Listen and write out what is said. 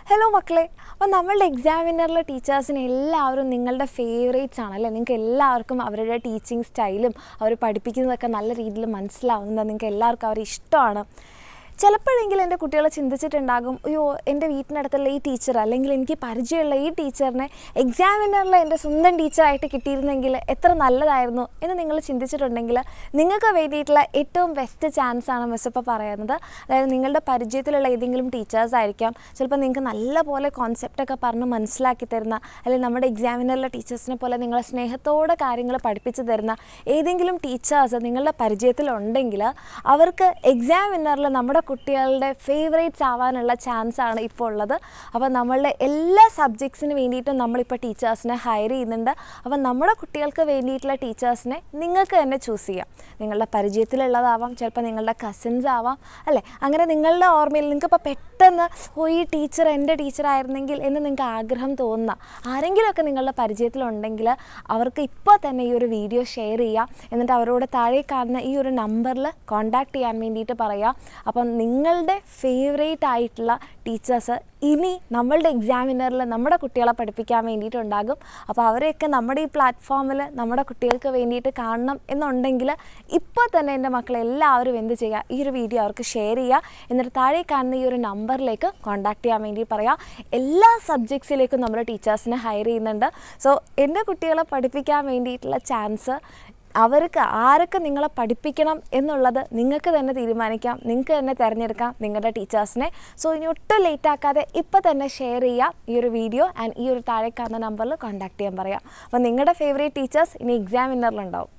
hello മക്കളെ അപ്പോൾ നമ്മളുടെ എക്സാമിനറിലെ ടീച്ചേഴ്സിന് എല്ലാവരും നിങ്ങളുടെ ഫേവറേറ്റ്സ് ആണ് അല്ലേ നിങ്ങൾക്ക് എല്ലാവർക്കും അവരുടെ ടീച്ചിങ് സ്റ്റൈലും അവർ പഠിപ്പിക്കുന്നതൊക്കെ നല്ല രീതിയിൽ മനസ്സിലാവുന്നത് നിങ്ങൾക്ക് എല്ലാവർക്കും അവരെ ഇഷ്ടമാണ് ചിലപ്പോഴെങ്കിലും എൻ്റെ കുട്ടികൾ ചിന്തിച്ചിട്ടുണ്ടാകും അയ്യോ എൻ്റെ വീട്ടിനടുത്തുള്ള ഈ ടീച്ചർ അല്ലെങ്കിൽ എനിക്ക് പരിചയമുള്ള ഈ ടീച്ചറിനെ എക്സാമിനറിൽ എൻ്റെ സ്വന്തം ടീച്ചറായിട്ട് കിട്ടിയിരുന്നെങ്കിൽ എത്ര നല്ലതായിരുന്നു എന്ന് നിങ്ങൾ ചിന്തിച്ചിട്ടുണ്ടെങ്കിൽ നിങ്ങൾക്ക് വേണ്ടിയിട്ടുള്ള ഏറ്റവും ബെസ്റ്റ് ചാൻസ് ആണ് മിസ് ഇപ്പോൾ പറയുന്നത് അതായത് നിങ്ങളുടെ പരിചയത്തിലുള്ള ഏതെങ്കിലും ടീച്ചേഴ്സ് ആയിരിക്കാം ചിലപ്പോൾ നിങ്ങൾക്ക് നല്ല പോലെ കോൺസെപ്റ്റൊക്കെ പറഞ്ഞ് മനസ്സിലാക്കി തരുന്ന അല്ലെങ്കിൽ നമ്മുടെ എക്സാമിനറിലെ ടീച്ചേഴ്സിനെ പോലെ നിങ്ങളെ സ്നേഹത്തോടെ കാര്യങ്ങൾ പഠിപ്പിച്ചു തരുന്ന ഏതെങ്കിലും ടീച്ചേഴ്സ് നിങ്ങളുടെ പരിചയത്തിലുണ്ടെങ്കിൽ അവർക്ക് എക്സാമിനറിൽ നമ്മുടെ കുട്ടികളുടെ ഫേവറേറ്റ്സ് ആവാനുള്ള ചാൻസ് ആണ് ഇപ്പോൾ ഉള്ളത് അപ്പോൾ നമ്മളുടെ എല്ലാ സബ്ജക്ട്സിന് വേണ്ടിയിട്ടും നമ്മളിപ്പോൾ ടീച്ചേഴ്സിനെ ഹയർ ചെയ്യുന്നുണ്ട് അപ്പോൾ നമ്മുടെ കുട്ടികൾക്ക് വേണ്ടിയിട്ടുള്ള ടീച്ചേഴ്സിനെ നിങ്ങൾക്ക് തന്നെ ചൂസ് ചെയ്യാം നിങ്ങളുടെ പരിചയത്തിലുള്ളതാവാം ചിലപ്പോൾ നിങ്ങളുടെ കസിൻസ് ആവാം അല്ലേ അങ്ങനെ നിങ്ങളുടെ ഓർമ്മയിൽ നിങ്ങൾക്ക് ഇപ്പോൾ പെട്ടെന്ന് ഓ ഈ ടീച്ചർ എൻ്റെ ടീച്ചറായിരുന്നെങ്കിൽ എന്ന് നിങ്ങൾക്ക് ആഗ്രഹം തോന്നുന്ന ആരെങ്കിലുമൊക്കെ നിങ്ങളുടെ പരിചയത്തിലുണ്ടെങ്കിൽ അവർക്ക് ഇപ്പോൾ തന്നെ ഈ ഒരു വീഡിയോ ഷെയർ ചെയ്യുക എന്നിട്ട് അവരോട് താഴെ കാണുന്ന ഈ ഒരു നമ്പറിൽ കോൺടാക്ട് ചെയ്യാൻ വേണ്ടിയിട്ട് പറയുക അപ്പം നിങ്ങളുടെ ഫേവറേറ്റ് ആയിട്ടുള്ള ടീച്ചേഴ്സ് ഇനി നമ്മളുടെ എക്സാമിനറിൽ നമ്മുടെ കുട്ടികളെ പഠിപ്പിക്കാൻ വേണ്ടിയിട്ടുണ്ടാകും അപ്പോൾ അവരെയൊക്കെ നമ്മുടെ ഈ പ്ലാറ്റ്ഫോമിൽ നമ്മുടെ കുട്ടികൾക്ക് വേണ്ടിയിട്ട് കാണണം എന്നുണ്ടെങ്കിൽ ഇപ്പോൾ തന്നെ എൻ്റെ മക്കളെ എല്ലാവരും എന്ത് ചെയ്യുക ഈ ഒരു വീഡിയോ അവർക്ക് ഷെയർ ചെയ്യുക എന്നിട്ട് താഴെ കാണുന്ന ഈ ഒരു നമ്പറിലേക്ക് കോൺടാക്ട് ചെയ്യാൻ വേണ്ടി പറയുക എല്ലാ സബ്ജക്ട്സിലേക്കും നമ്മൾ ടീച്ചേഴ്സിനെ ഹയർ ചെയ്യുന്നുണ്ട് സോ എൻ്റെ കുട്ടികളെ പഠിപ്പിക്കാൻ വേണ്ടിയിട്ടുള്ള ചാൻസ് അവർക്ക് ആരൊക്കെ നിങ്ങളെ പഠിപ്പിക്കണം എന്നുള്ളത് നിങ്ങൾക്ക് തന്നെ തീരുമാനിക്കാം നിങ്ങൾക്ക് തന്നെ തിരഞ്ഞെടുക്കാം നിങ്ങളുടെ ടീച്ചേഴ്സിനെ സോ ഇനി ഒട്ടും ലേറ്റ് ആക്കാതെ ഇപ്പോൾ തന്നെ ഷെയർ ചെയ്യുക ഈ ഒരു വീഡിയോ ആൻഡ് ഈ ഒരു താഴെ കാണുന്ന നമ്പറിൽ കോൺടാക്ട് ചെയ്യാൻ പറയാം അപ്പോൾ നിങ്ങളുടെ ഫേവറേറ്റ് ടീച്ചേഴ്സ് ഇനി എക്സാമിനറിലുണ്ടാവും